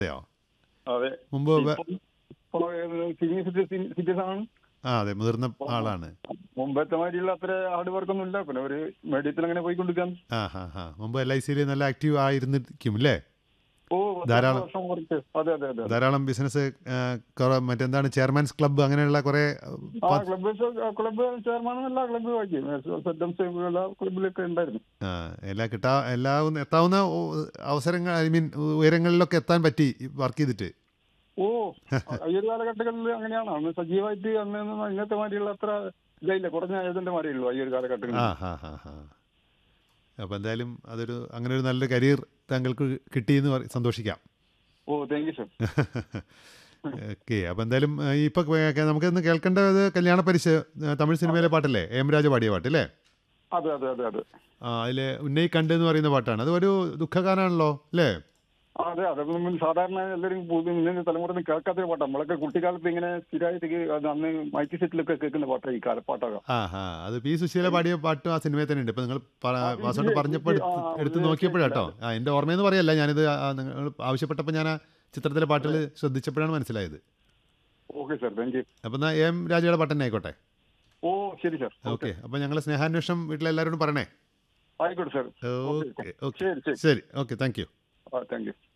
അതെയോ അതെ മുമ്പ് വേ- സീനിയർ സിറ്റിസൺ ആണ് ആ അതെ മുതിർന്ന ആളാണ് മുമ്പത്തെ മാതിരിയുള്ള അത്ര ഹാർഡ് വർക്ക് ഒന്നും ഇല്ല പിന്നെ ഒരു മീഡിയത്തിൽ അങ്ങനെ പോയിക്കൊണ്ടിരിക്കാൻ ആ ഹാ ഹാ മുമ്പ് എൽ ഐ സിയിൽ നല്ല ആക്റ്റീവ് ആയിരുന്നിരിക്കും അല്ലേ ഓ പത്ത് ധാരാളം. വർഷം വർക്ക് അതെ അതെ അതെ ധാരാളം ബിസിനസ് മറ്റെന്താണ് ചെയർമാൻസ് ക്ലബ്ബ് അങ്ങനെയുള്ള കുറേ ആ ക്ലബ്ബ് ക്ലബ്ബ് ചെയർമാൻ എല്ലാ ക്ലബ്ബ് വായിക്കും എല്ലാ ക്ലബ്ബിലൊക്കെ ഉണ്ടായിരുന്നു ആ, എല്ലാ കിട്ടാ എല്ലാ എത്താവുന്ന ഓ- അവസരങ്ങൾ ഐ മീൻ ഉയരങ്ങളിലൊക്കെ എത്താൻ പറ്റി വർക്ക് ചെയ്തിട്ട് ഓ ഈ ഒരു കാലഘട്ടങ്ങളിൽ അങ്ങനെയാണ് അന്ന് സജീവമായിട്ട് അന്ന് ഒന്നും ഇന്നത്തെ മാതിരിയുള്ള അത്ര ഇതായില്ല കുറഞ്ഞ ഏതിന്റെ മാതിരിയുള്ളൂ ഈ ഒരു കാലഘട്ടങ്ങളിൽ ആ ഹാ ഹാ ഹാ അപ്പോൾ എന്തായാലും അതൊരു അങ്ങനെ ഒരു നല്ലൊരു കരിയർ താങ്കൾക്ക് കിട്ടിയെന്ന് പറ- സന്തോഷിക്കാം oh thank you sir okay അപ്പോൾ എന്തായാലും ആ, ഇപ്പൊ കേ- നമുക്ക് ഇന്ന് കേൾക്കേണ്ടത് കല്യാണ പരിശ തമിഴ് സിനിമയിലെ പാട്ടല്ലേ എം രാജ പാടിയ പാട്ട് അല്ലേ അതെ അതെ അതെ അതെ ആ അതിൽ ഉന്നയി കണ്ട് എന്ന് പറയുന്ന പാട്ടാണ് അത് ഒരു ദുഃഖഗാനാണല്ലോ അല്ലേ ആ, അതെ അതൊക്കെ നമ്മൾ സാധാരണ എല്ലാവരും പുതിയ ഇന്നത്തെ തലമുറ കേൾക്കാത്ത പാട്ടാണ് നമ്മളൊക്കെ കുട്ടിക്കാലത്ത് ഇങ്ങനെ സ്ഥിരമായിട്ട് കേ- അത് അന്ന് മൈക്ക് സെറ്റിലൊക്കെ കേൾക്കുന്ന പാട്ടാണ് ഈ കാലപ്പാട്ടൊക്കെ ആ ഹാ അത് പി സുശീല പാടിയ പാട്ടും ആ സിനിമയിൽ തന്നെ ഉണ്ട് ഇപ്പം നിങ്ങൾ വാസോട്ട് പറഞ്ഞപ്പോൾ എടുത്ത് ആ, എടുത്ത് അത് നോക്കിയപ്പോഴാട്ടോ ആ എൻ്റെ ഓർമ്മയെന്ന് പറയല്ല ഞാനിത് ആ, നിങ്ങൾ ആവശ്യപ്പെട്ടപ്പോൾ ഞാൻ ആ ചിത്രത്തിലെ പാട്ടിൽ ശ്രദ്ധിച്ചപ്പോഴാണ് മനസ്സിലായത് ഓക്കെ സാർ താങ്ക് യു അപ്പം എന്നാൽ എം രാജയുടെ പാട്ട് തന്നെ ആയിക്കോട്ടെ ഓ ശരി സാർ ഓക്കെ അപ്പം ഞങ്ങൾ സ്നേഹാന്വേഷണം വീട്ടിലെല്ലാവരോടും പറയണേ ആയിക്കോട്ടെ സാർ ഓക്കെ ഓക്കെ ശരി ശരി ശരി ഓക്കെ താങ്ക് യു ആ താങ്ക് യു